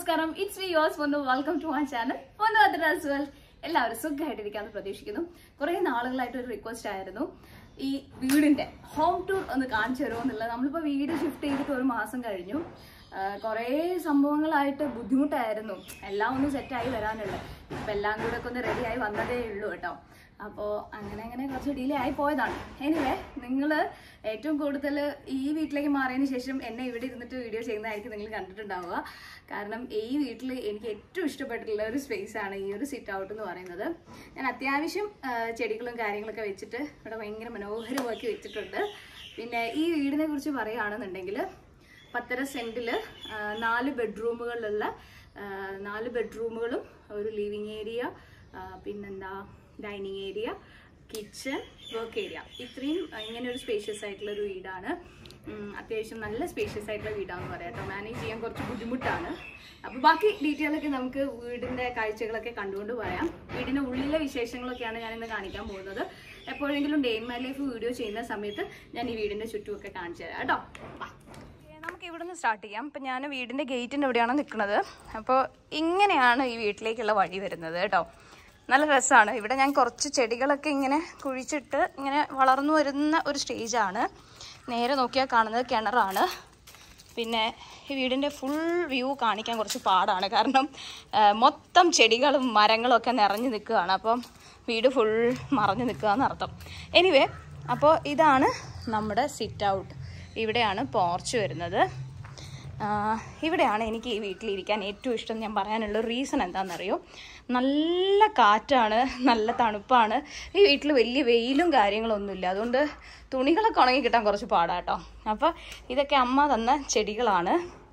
നമസ്കാരം it's me യോസ് പൊന്നു welcome to my channel പൊന്നു അദ്രാസ് വെൽ എല്ലാവരും സുഖമായിട്ടിരിക്കാന്ന് പ്രതീക്ഷിക്കുന്നു കുറെ നാളുകളായിട്ട് ഒരു റിക്വസ്റ്റ് ആയിരുന്നു ഈ വീടിന്റെ ഹോം ടൂർ ഒന്ന് കാണിച്ചു തരുമോ എന്നുള്ളത് നമ്മളിപ്പോ വീട് ഷിഫ്റ്റ് ചെയ്തിട്ട് ഒരു മാസം കഴിഞ്ഞു കുറേ സംഭവങ്ങളായിട്ട് ബുദ്ധിമുട്ടായിരുന്നു എല്ലാം ഒന്ന് സെറ്റായി വരാനുള്ളത് ഇപ്പം എല്ലാം കൂടെ ഒക്കെ ഒന്ന് റെഡിയായി വന്നതേ ഉള്ളൂ കേട്ടോ അപ്പോൾ അങ്ങനെ അങ്ങനെ കുറച്ച് ഡിലേ ആയി പോയതാണ് എനിവേ നിങ്ങൾ ഏറ്റവും കൂടുതൽ ഈ വീട്ടിലേക്ക് മാറിയതിന് ശേഷം എന്നെ ഇവിടെ ഇരുന്നിട്ട് വീഡിയോ ചെയ്യുന്നതായിരിക്കും നിങ്ങൾ കണ്ടിട്ടുണ്ടാവുക കാരണം ഈ വീട്ടിൽ എനിക്ക് ഏറ്റവും ഇഷ്ടപ്പെട്ടിട്ടുള്ള ഒരു സ്പേസ് ആണ് ഈ ഒരു സിറ്റ് ഔട്ട് എന്ന് പറയുന്നത് ഞാൻ അത്യാവശ്യം ആ, ചെടികളും കാര്യങ്ങളൊക്കെ വെച്ചിട്ട് ഇവിടെ ഭയങ്കര മനോഹരമാക്കി വെച്ചിട്ടുണ്ട് പിന്നെ ഈ വീടിനെ കുറിച്ച് പറയുകയാണെന്നുണ്ടെങ്കിൽ പത്തര സെന്റിൽ നാല് ബെഡ്റൂമുകളിലുള്ള ആ, നാല് ബെഡ്റൂമുകളും ഒരു ലിവിങ് ഏരിയ പിന്നെന്താ dining area kitchen work area ഇത്രയും ആ, ഇങ്ങനെ ഒരു സ്പേഷ്യസ് ആയിട്ടുള്ള ഒരു വീടാണ് ഉം, അത്യാവശ്യം നല്ല സ്പേഷ്യസ് ആയിട്ടുള്ള വീടാണെന്ന് പറയാം കേട്ടോ മാനേജ് ചെയ്യാൻ കുറച്ച് ബുദ്ധിമുട്ടാണ് അപ്പോൾ ബാക്കി ഡീറ്റെയിൽ ഒക്കെ നമുക്ക് വീടിന്റെ കാഴ്ചകളൊക്കെ കണ്ടുകൊണ്ട് പറയാം വീടിന്റെ ഉള്ളിലെ വിശേഷങ്ങളൊക്കെയാണ് ഞാൻ ഇന്ന് കാണിക്കാൻ പോകുന്നത് എപ്പോഴെങ്കിലും day in my life video ചെയ്യുന്ന സമയത്ത് ഞാൻ ഈ വീടിന്റെ ചുറ്റുമൊക്കെ കാണിച്ചു തരാം കേട്ടോ വാ. നമുക്ക് ഇവിടുന്ന് സ്റ്റാർട്ട് ചെയ്യാം ഇപ്പം ഞാൻ വീടിൻ്റെ ഗേറ്റിൻ്റെ എവിടെയാണ് നിൽക്കുന്നത് അപ്പോൾ ഇങ്ങനെയാണ് ഈ വീട്ടിലേക്കുള്ള വഴി വരുന്നത് കേട്ടോ നല്ല രസമാണ് ഇവിടെ ഞാൻ കുറച്ച് ചെടികളൊക്കെ ഇങ്ങനെ കുഴിച്ചിട്ട് ഇങ്ങനെ വളർന്നു വരുന്ന ഒരു സ്റ്റേജാണ് നേരെ നോക്കിയാൽ കാണുന്നത് കിണറാണ് പിന്നെ ഈ വീടിൻ്റെ ഫുൾ വ്യൂ കാണിക്കാൻ കുറച്ച് പാടാണ് കാരണം ആ, മൊത്തം ചെടികളും മരങ്ങളും ഒക്കെ നിറഞ്ഞു നിൽക്കുകയാണ് അപ്പം വീട് ഫുൾ മറഞ്ഞു നിൽക്കുക എന്നർത്ഥം എനിവേ അപ്പോൾ ഇതാണ് നമ്മുടെ സിറ്റ് ഔട്ട് ഇവിടെയാണ് പോർച്ച് വരുന്നത് ആ, ഇവിടെയാണ് എനിക്ക് ഈ വീട്ടിലിരിക്കാൻ ഏറ്റവും ഇഷ്ടം ഞാൻ പറയാനുള്ള റീസൺ എന്താണെന്നറിയോ നല്ല കാറ്റാണ് നല്ല തണുപ്പാണ് ഈ വീട്ടിൽ വലിയ വെയിലും കാര്യങ്ങളൊന്നുമില്ല അതുകൊണ്ട് തുണികളൊക്കെ ഉണങ്ങി കിട്ടാൻ കുറച്ച് പാടാട്ടോ അപ്പോൾ ഇതൊക്കെ അമ്മ തന്ന ചെടികളാണ്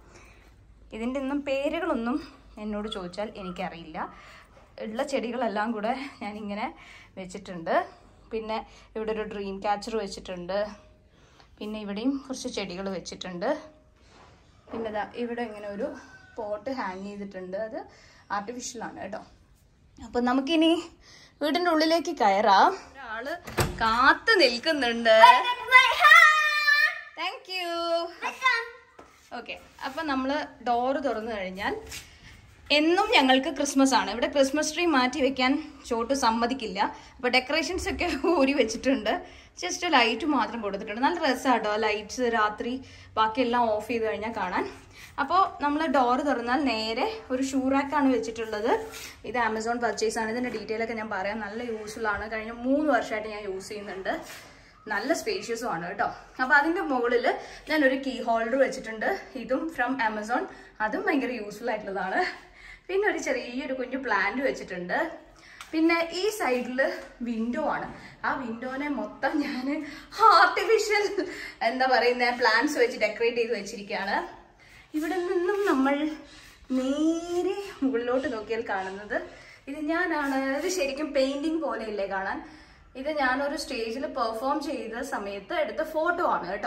ഇതിൻ്റെ ഒന്നും പേരുകളൊന്നും എന്നോട് ചോദിച്ചാൽ എനിക്കറിയില്ല ഉള്ള ചെടികളെല്ലാം കൂടെ ഞാനിങ്ങനെ വെച്ചിട്ടുണ്ട് പിന്നെ ഇവിടെ ഒരു ഡ്രീം ക്യാച്ചർ വെച്ചിട്ടുണ്ട് പിന്നെ ഇവിടെയും കുറച്ച് ചെടികൾ വെച്ചിട്ടുണ്ട് പിന്നെ ദാ ഇവിടെ ഇങ്ങനെ ഒരു പോട്ട് ഹാങ് ചെയ്തിട്ടുണ്ട് അത് ആർട്ടിഫിഷ്യലാണ് കേട്ടോ അപ്പൊ നമുക്കിനി വീടിന്റെ ഉള്ളിലേക്ക് കയറാം ഒരാള് കാത്തു നിൽക്കുന്നുണ്ട് താങ്ക് യു ഓക്കെ അപ്പൊ നമ്മള് ഡോറ് തുറന്നു കഴിഞ്ഞാൽ എന്നും ഞങ്ങൾക്ക് ക്രിസ്മസ് ആണ് ഇവിടെ ക്രിസ്മസ് ട്രീ മാറ്റി വെക്കാൻ ചോട്ട് സമ്മതിക്കില്ല അപ്പൊ ഡെക്കറേഷൻസ് ഒക്കെ ഊരി വെച്ചിട്ടുണ്ട് ജസ്റ്റ് ലൈറ്റ് മാത്രം കൊടുത്തിട്ടുണ്ട് നല്ല രസമാട്ടോ ലൈറ്റ്സ് രാത്രി ബാക്കിയെല്ലാം ഓഫ് ചെയ്ത് കഴിഞ്ഞാൽ കാണാൻ അപ്പോൾ നമ്മൾ ഡോറ് തുറന്നാൽ നേരെ ഒരു ഷൂ റാക്കാണ് വെച്ചിട്ടുള്ളത് ഇത് ആമസോൺ പർച്ചേസ് ആണ് ഇതിന്റെ ഡീറ്റെയിൽ ഒക്കെ ഞാൻ പറയാം നല്ല യൂസ്ഫുൾ ആണ് കഴിഞ്ഞ മൂന്ന് വർഷമായിട്ട് ഞാൻ യൂസ് ചെയ്യുന്നുണ്ട് നല്ല സ്പേഷ്യസും ആണ് കേട്ടോ അപ്പൊ അതിന്റെ മുകളിൽ ഞാൻ ഒരു കീ ഹോൾഡർ വെച്ചിട്ടുണ്ട് ഇതും ഫ്രം ആമസോൺ അതും ഭയങ്കര യൂസ്ഫുൾ ആയിട്ടുള്ളതാണ് പിന്നെ ഒരു ചെറിയൊരു കുഞ്ഞു പ്ലാന്റ് വെച്ചിട്ടുണ്ട് പിന്നെ ഈ സൈഡിൽ വിൻഡോ ആണ് ആ വിൻഡോനെ മൊത്തം ഞാൻ ആർട്ടിഫിഷ്യൽ എന്താ പറയുന്ന പ്ലാന്റ്സ് വെച്ച് ഡെക്കറേറ്റ് ചെയ്ത് വെച്ചിരിക്കുകയാണ് ഇവിടെ നിന്നും നമ്മൾ നേരെ മുകളിലോട്ട് നോക്കിയാൽ കാണുന്നത് ഇത് ഞാനാണ് ഇത് ശരിക്കും പെയിന്റിങ് പോലെയില്ലേ കാണാൻ ഇത് ഞാനൊരു സ്റ്റേജിൽ പെർഫോം ചെയ്ത സമയത്ത് എടുത്ത ഫോട്ടോ ആണ് കേട്ടോ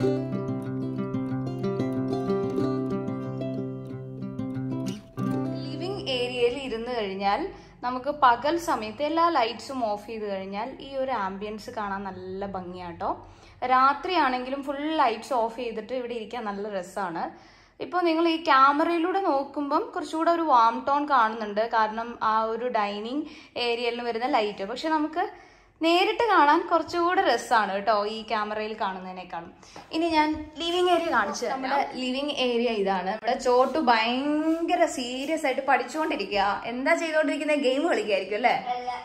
ലിവിങ് ഏരിയയിൽ ഇരുന്ന് കഴിഞ്ഞാൽ നമുക്ക് പകൽ സമയത്ത് എല്ലാ ലൈറ്റ്സും ഓഫ് ചെയ്ത് കഴിഞ്ഞാൽ ഈ ഒരു ആംബിയൻസ് കാണാൻ നല്ല ഭംഗിയാട്ടോ രാത്രി ആണെങ്കിലും ഫുൾ ലൈറ്റ്സ് ഓഫ് ചെയ്തിട്ട് ഇവിടെ ഇരിക്കാൻ നല്ല രസമാണ് ഇപ്പോൾ നിങ്ങൾ ഈ ക്യാമറയിലൂടെ നോക്കുമ്പം കുറച്ചുകൂടെ ഒരു വാം ടോൺ കാണുന്നുണ്ട് കാരണം ആ ഒരു ഡൈനിങ് ഏരിയയിൽ വരുന്ന ലൈറ്റ് പക്ഷെ നമുക്ക് നേരിട്ട് കാണാൻ കുറച്ചുകൂടെ രസമാണ് കേട്ടോ ഈ ക്യാമറയിൽ കാണുന്നതിനേക്കാളും ഇനി ഞാൻ ലിവിങ് ഏരിയ കാണിച്ചു തരാം. നമ്മുടെ ലിവിങ് ഏരിയ ഇതാണ് ഇവിടെ ചോട്ടു ഭയങ്കര സീരിയസ് ആയിട്ട് പഠിച്ചുകൊണ്ടിരിക്കുക എന്താ ചെയ്തുകൊണ്ടിരിക്കുന്നത് ഗെയിം കളിക്കായിരിക്കും അല്ലേ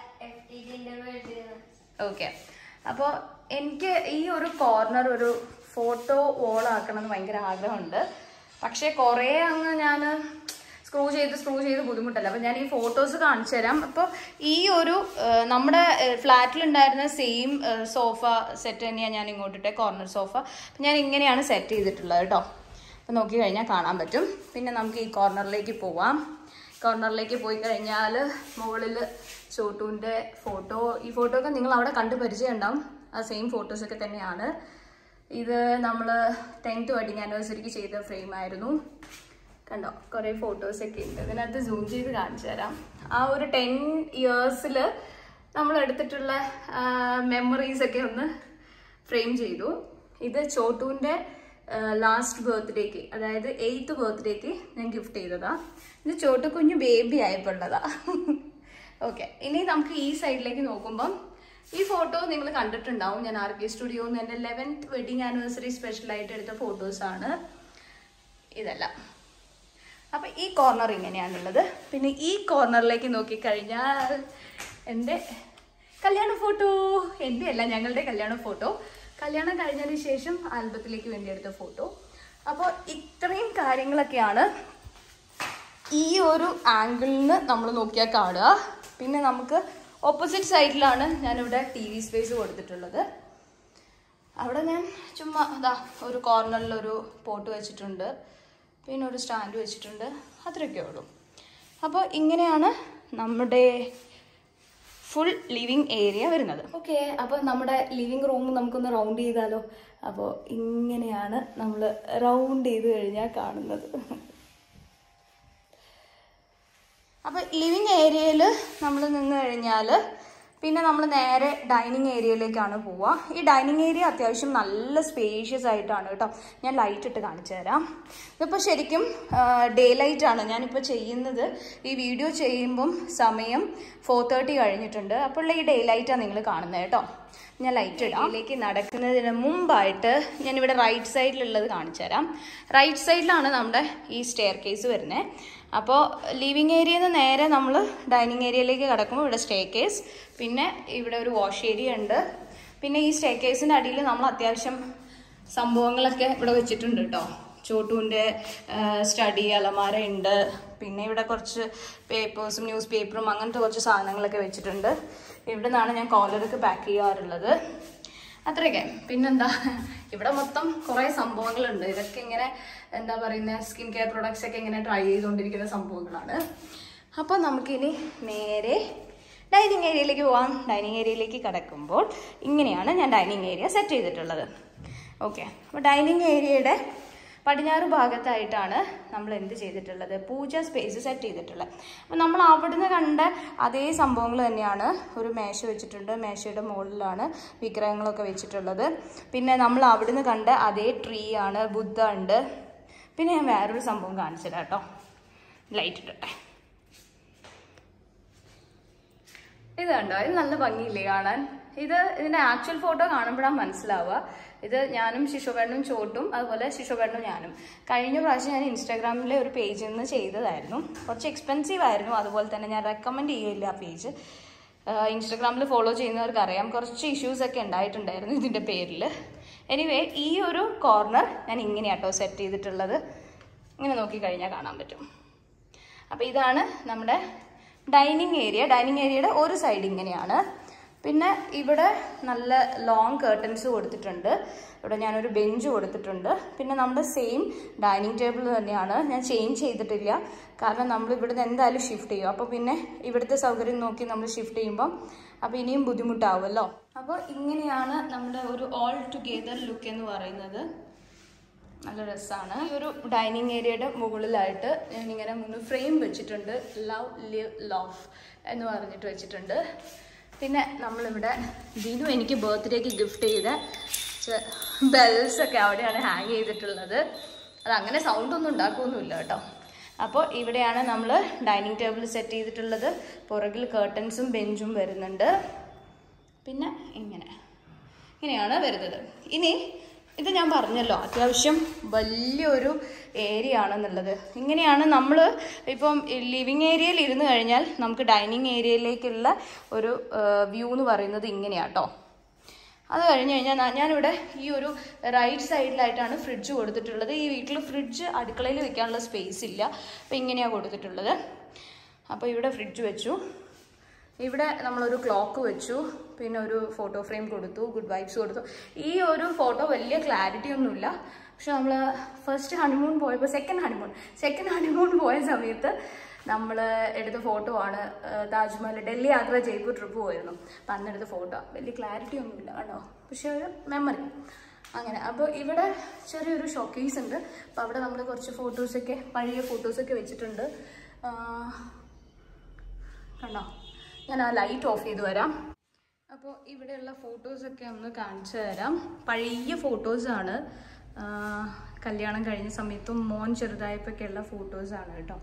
ഓക്കെ അപ്പോൾ എനിക്ക് ഈ ഒരു കോർണർ ഒരു ഫോട്ടോ വോൾ ആക്കണം എന്ന് ഭയങ്കര ആഗ്രഹമുണ്ട് പക്ഷേ കുറേ അങ്ങ് ഞാൻ സ്ക്രൂ ചെയ്ത് സ്ക്രൂ ചെയ്ത് ബുദ്ധിമുട്ടല്ല അപ്പം ഞാൻ ഈ ഫോട്ടോസ് കാണിച്ചു തരാം അപ്പോൾ ഈ ഒരു ആ, നമ്മുടെ ഫ്ലാറ്റിലുണ്ടായിരുന്ന സെയിം സോഫ സെറ്റ് തന്നെയാണ് ഞാൻ ഇങ്ങോട്ടിട്ടെ കോർണർ സോഫ അപ്പം ഞാൻ ഇങ്ങനെയാണ് സെറ്റ് ചെയ്തിട്ടുള്ളത് കേട്ടോ അപ്പം നോക്കി കഴിഞ്ഞാൽ കാണാൻ പറ്റും പിന്നെ നമുക്ക് ഈ കോർണറിലേക്ക് പോവാം കോർണറിലേക്ക് പോയി കഴിഞ്ഞാൽ മുകളിൽ ചോട്ടുവിൻ്റെ ഫോട്ടോ ഈ ഫോട്ടോ ഒക്കെ നിങ്ങൾ അവിടെ കണ്ട് പരിചയം ഉണ്ടാവും ആ സെയിം ഫോട്ടോസൊക്കെ തന്നെയാണ് ഇത് നമ്മൾ ടെൻത്ത് വെഡിങ് ആനിവേഴ്സറിക്ക് ചെയ്ത ഫ്രെയിം ആയിരുന്നു കണ്ടോ കുറേ ഫോട്ടോസൊക്കെ ഉണ്ട് ഇതിനകത്ത് സൂം ചെയ്ത് കാണിച്ചു തരാം ആ ഒരു ടെൻ ഇയേഴ്സിൽ നമ്മൾ എടുത്തിട്ടുള്ള മെമ്മറീസ് ഒക്കെ ഒന്ന് ഫ്രെയിം ചെയ്തു ഇത് ചോട്ടുവിൻ്റെ ലാസ്റ്റ് ബർത്ത്ഡേക്ക് അതായത് എയ്ത്ത് ബർത്ത്ഡേക്ക് ഞാൻ ഗിഫ്റ്റ് ചെയ്തതാ ഇത് ചോട്ട് കുഞ്ഞു ബേബി ആയപ്പോൾ ഉള്ളതാ ഓക്കെ ഇനി നമുക്ക് ഈ സൈഡിലേക്ക് നോക്കുമ്പം ഈ ഫോട്ടോ നിങ്ങൾ കണ്ടിട്ടുണ്ടാവും ഞാൻ ആർ കെ സ്റ്റുഡിയോ എൻ്റെ ലെവൻത്ത് വെഡിങ് ആനിവേഴ്സറി സ്പെഷ്യലായിട്ട് എടുത്ത ഫോട്ടോസാണ് ഇതെല്ലാം അപ്പൊ ഈ കോർണർ ഇങ്ങനെയാണുള്ളത് പിന്നെ ഈ കോർണറിലേക്ക് നോക്കിക്കഴിഞ്ഞാൽ എൻ്റെ കല്യാണ ഫോട്ടോ എൻ്റെ അല്ല ഞങ്ങളുടെ കല്യാണ ഫോട്ടോ കല്യാണം കഴിഞ്ഞതിന് ശേഷം ആൽബത്തിലേക്ക് വേണ്ടി എടുത്ത ഫോട്ടോ അപ്പോൾ ഇത്രയും കാര്യങ്ങളൊക്കെയാണ് ഈ ഒരു ആംഗിളിൽ നിന്ന് നമ്മൾ നോക്കിയാൽ കാണുക പിന്നെ നമുക്ക് ഓപ്പോസിറ്റ് സൈഡിലാണ് ഞാനിവിടെ ടി വി സ്പേസ് കൊടുത്തിട്ടുള്ളത് അവിടെ ഞാൻ ചുമ്മാ അതാ ഒരു കോർണറിൽ ഒരു പോട്ട് വെച്ചിട്ടുണ്ട് പിന്നെ ഒരു സ്റ്റാൻഡ് വെച്ചിട്ടുണ്ട് അത്രയൊക്കെ ഉള്ളൂ അപ്പോൾ ഇങ്ങനെയാണ് നമ്മുടെ ഫുൾ ലിവിങ് ഏരിയ വരുന്നത് ഓക്കെ അപ്പോൾ നമ്മുടെ ലിവിങ് റൂം നമുക്കൊന്ന് റൗണ്ട് ചെയ്താലോ അപ്പോൾ ഇങ്ങനെയാണ് നമ്മൾ റൗണ്ട് ചെയ്ത് കഴിഞ്ഞാൽ കാണുന്നത് അപ്പോൾ ലിവിങ് ഏരിയയിൽ നമ്മൾ നിന്ന് കഴിഞ്ഞാൽ പിന്നെ നമ്മൾ നേരെ ഡൈനിങ് ഏരിയയിലേക്കാണ് പോവുക ഈ ഡൈനിങ് ഏരിയ അത്യാവശ്യം നല്ല സ്പേഷ്യസ് ആയിട്ടാണ് കേട്ടോ ഞാൻ ലൈറ്റ് ഇട്ട് കാണിച്ചു തരാം ഇതിപ്പോൾ ശരിക്കും ഡേ ലൈറ്റ് ആണ് ഞാനിപ്പോൾ ചെയ്യുന്നത് ഈ വീഡിയോ ചെയ്യുമ്പം സമയം ഫോർ തേർട്ടി കഴിഞ്ഞിട്ടുണ്ട് അപ്പോൾ ഈ ഡേ ലൈറ്റാണ് നിങ്ങൾ കാണുന്നത് കേട്ടോ ഞാൻ ലൈറ്റ് ഇടയിലേക്ക് നടക്കുന്നതിന് മുമ്പായിട്ട് ഞാനിവിടെ റൈറ്റ് സൈഡിലുള്ളത് കാണിച്ചു തരാം റൈറ്റ് സൈഡിലാണ് നമ്മുടെ ഈ സ്റ്റെയർ കേസ് വരുന്നത് അപ്പോൾ ലിവിങ് ഏരിയയിൽ നിന്ന് നേരെ നമ്മൾ ഡൈനിങ് ഏരിയയിലേക്ക് കിടക്കുമ്പോൾ ഇവിടെ സ്റ്റേ കേസ് പിന്നെ ഇവിടെ ഒരു വാഷ് ഏരിയ ഉണ്ട് പിന്നെ ഈ സ്റ്റേ കേസിൻ്റെ അടിയിൽ നമ്മൾ അത്യാവശ്യം സംഭവങ്ങളൊക്കെ ഇവിടെ വെച്ചിട്ടുണ്ട് കേട്ടോ ചോട്ടുവിൻ്റെ സ്റ്റഡി അലമാര ഉണ്ട് പിന്നെ ഇവിടെ കുറച്ച് പേപ്പേഴ്സും ന്യൂസ് പേപ്പറും അങ്ങനത്തെ കുറച്ച് സാധനങ്ങളൊക്കെ വെച്ചിട്ടുണ്ട് ഇവിടെ നിന്നാണ് ഞാൻ കോലറൊക്കെ പാക്ക് ചെയ്യാറുള്ളത് അത്രയൊക്കെ പിന്നെന്താ ഇവിടെ മൊത്തം കുറേ സംഭവങ്ങളുണ്ട് ഇതൊക്കെ ഇങ്ങനെ എന്താ പറയുന്നത് സ്കിൻ കെയർ പ്രൊഡക്ട്സ് ഒക്കെ ഇങ്ങനെ ട്രൈ ചെയ്തുകൊണ്ടിരിക്കുന്ന സംഭവങ്ങളാണ് അപ്പോൾ നമുക്കിനി നേരെ ഡൈനിങ് ഏരിയയിലേക്ക് പോവാം ഡൈനിങ് ഏരിയയിലേക്ക് കിടക്കുമ്പോൾ ഇങ്ങനെയാണ് ഞാൻ ഡൈനിങ് ഏരിയ സെറ്റ് ചെയ്തിട്ടുള്ളത് ഓക്കെ അപ്പോൾ ഡൈനിങ് ഏരിയയുടെ പടിഞ്ഞാറ് ഭാഗത്തായിട്ടാണ് നമ്മൾ എന്ത് ചെയ്തിട്ടുള്ളത് പൂജ സ്പേസ് സെറ്റ് ചെയ്തിട്ടുള്ളത് അപ്പോൾ നമ്മൾ അവിടുന്ന് കണ്ട അതേ സംഭവങ്ങൾ തന്നെയാണ് ഒരു മേശ വെച്ചിട്ടുണ്ട് മേശയുടെ മുകളിലാണ് വിഗ്രഹങ്ങളൊക്കെ വെച്ചിട്ടുള്ളത് പിന്നെ നമ്മൾ അവിടുന്ന് കണ്ട അതേ ട്രീ ആണ് ബുദ്ധ ഉണ്ട് പിന്നെ ഞാൻ വേറൊരു സംഭവം കാണിച്ചു തരാം കേട്ടോ ലൈറ്റ് ഇട്ടട്ടെ ഇത് കണ്ടോ ഇത് നല്ല ഭംഗിയില്ലേ കാണാൻ ഇത് ഇതിന്റെ ആക്ച്വൽ ഫോട്ടോ കാണുമ്പോഴാണ് മനസ്സിലാവുക ഇത് ഞാനും ശിശുവേണ്ണും ചോട്ടും അതുപോലെ ശിശുവേണ്ണും ഞാനും കഴിഞ്ഞ പ്രാവശ്യം ഞാൻ ഇൻസ്റ്റാഗ്രാമിലെ ഒരു പേജിൽ നിന്ന് ചെയ്തതായിരുന്നു കുറച്ച് എക്സ്പെൻസീവ് ആയിരുന്നു അതുപോലെ തന്നെ ഞാൻ റെക്കമെൻഡ് ചെയ്യില്ല ആ പേജ് ഇൻസ്റ്റാഗ്രാമിൽ ഫോളോ ചെയ്യുന്നവർക്ക് അറിയാം കുറച്ച് ഇഷ്യൂസ് ഒക്കെ ഉണ്ടായിട്ടുണ്ടായിരുന്നു ഇതിൻ്റെ പേരിൽ എനിവേ ഈ ഒരു കോർണർ ഞാൻ ഇങ്ങനെയാട്ടോ സെറ്റ് ചെയ്തിട്ടുള്ളത് ഇങ്ങനെ നോക്കിക്കഴിഞ്ഞാൽ കാണാൻ പറ്റും അപ്പോൾ ഇതാണ് നമ്മുടെ ഡൈനിങ് ഏരിയ ഡൈനിങ് ഏരിയയുടെ ഒരു സൈഡ് ഇങ്ങനെയാണ് പിന്നെ ഇവിടെ നല്ല ലോങ് കേർട്ടൻസ് കൊടുത്തിട്ടുണ്ട് ഇവിടെ ഞാനൊരു ബെഞ്ച് കൊടുത്തിട്ടുണ്ട് പിന്നെ നമ്മുടെ സെയിം ഡൈനിങ് ടേബിൾ തന്നെയാണ് ഞാൻ ചേഞ്ച് ചെയ്തിട്ടില്ല കാരണം നമ്മൾ ഇവിടുന്ന് എന്തായാലും ഷിഫ്റ്റ് ചെയ്യും അപ്പോൾ പിന്നെ ഇവിടുത്തെ സൗകര്യം നോക്കി നമ്മൾ ഷിഫ്റ്റ് ചെയ്യുമ്പം അപ്പോൾ ഇനിയും ബുദ്ധിമുട്ടാവുമല്ലോ അപ്പോൾ ഇങ്ങനെയാണ് നമ്മുടെ ഒരു ഓൾ ടുഗെദർ ലുക്ക് എന്ന് പറയുന്നത് നല്ല രസമാണ് ഈ ഒരു ഡൈനിങ് ഏരിയയുടെ മുകളിലായിട്ട് ഞാനിങ്ങനെ മൂന്ന് ഫ്രെയിം വെച്ചിട്ടുണ്ട് ലവ് ലിവ് ലവ് എന്ന് പറഞ്ഞിട്ട് വെച്ചിട്ടുണ്ട് പിന്നെ നമ്മളിവിടെ ദിനു എനിക്ക് ബർത്ത്ഡേക്ക് ഗിഫ്റ്റ് ചെയ്ത ബെൽസ് ഒക്കെ അവിടെയാണ് ഹാങ് ചെയ്തിട്ടുള്ളത് അത് അങ്ങനെ സൗണ്ട് ഒന്നും ഉണ്ടാക്കുകയൊന്നുമില്ല കേട്ടോ അപ്പോൾ ഇവിടെയാണ് നമ്മൾ ഡൈനിങ് ടേബിൾ സെറ്റ് ചെയ്തിട്ടുള്ളത് പുറകിൽ കേർട്ടൻസും ബെഞ്ചും വരുന്നുണ്ട് പിന്നെ ഇങ്ങനെ ഇങ്ങനെയാണ് വരുന്നത് ഇനി ഇത് ഞാൻ പറഞ്ഞല്ലോ അത്യാവശ്യം വലിയൊരു ഏരിയ ആണെന്നുള്ളത് ഇങ്ങനെയാണ് നമ്മൾ ഇപ്പം ലിവിങ് ഏരിയയിൽ ഇരുന്ന് കഴിഞ്ഞാൽ നമുക്ക് ഡൈനിങ് ഏരിയയിലേക്കുള്ള ഒരു വ്യൂ എന്ന് പറയുന്നത് ഇങ്ങനെയാട്ടോ അത് കഴിഞ്ഞ് കഴിഞ്ഞാൽ ഞാ- ഞാനിവിടെ ഈ ഒരു റൈറ്റ് സൈഡിലായിട്ടാണ് ഫ്രിഡ്ജ് കൊടുത്തിട്ടുള്ളത് ഈ വീട്ടിൽ ഫ്രിഡ്ജ് അടുക്കളയിൽ വെക്കാനുള്ള സ്പേസ് ഇല്ല അപ്പം ഇങ്ങനെയാണ് കൊടുത്തിട്ടുള്ളത് അപ്പോൾ ഇവിടെ ഫ്രിഡ്ജ് വെച്ചു ഇവിടെ നമ്മളൊരു ക്ലോക്ക് വെച്ചു പിന്നെ ഒരു ഫോട്ടോ ഫ്രെയിം കൊടുത്തു ഗുഡ് വൈബ്സ് കൊടുത്തു ഈ ഒരു ഫോട്ടോ വലിയ ക്ലാരിറ്റി ഒന്നുമില്ല പക്ഷെ നമ്മൾ ഫസ്റ്റ് ഹണിമൂൺ പോയപ്പോൾ സെക്കൻഡ് ഹണിമൂൺ സെക്കൻഡ് ഹണിമൂൺ പോയ സമയത്ത് നമ്മൾ എടുത്ത ഫോട്ടോ ആണ് ആ, താജ്മഹൽ ഡൽഹി ആഗ്ര ജയ്പൂർ ട്രിപ്പ് പോയിരുന്നു അപ്പം അന്ന് എടുത്ത ഫോട്ടോ വലിയ ക്ലാരിറ്റി ഒന്നുമില്ല കേട്ടോ പക്ഷെ ഒരു മെമ്മറി അങ്ങനെ അപ്പോൾ ഇവിടെ ചെറിയൊരു ഷോക്കേസ് ഉണ്ട് അപ്പോൾ അവിടെ നമ്മൾ കുറച്ച് ഫോട്ടോസൊക്കെ പഴയ ഫോട്ടോസൊക്കെ വെച്ചിട്ടുണ്ട് ആ, കണ്ടോ ഞാൻ ആ ലൈറ്റ് ഓഫ് ചെയ്ത് വരാം അപ്പോൾ ഇവിടെയുള്ള ഫോട്ടോസൊക്കെ ഒന്ന് കാണിച്ചു തരാം പഴയ ഫോട്ടോസാണ് ആ, കല്യാണം കഴിഞ്ഞ സമയത്തും മോൻ ചെറുതായപ്പോഴൊക്കെയുള്ള ഫോട്ടോസാണ് കേട്ടോ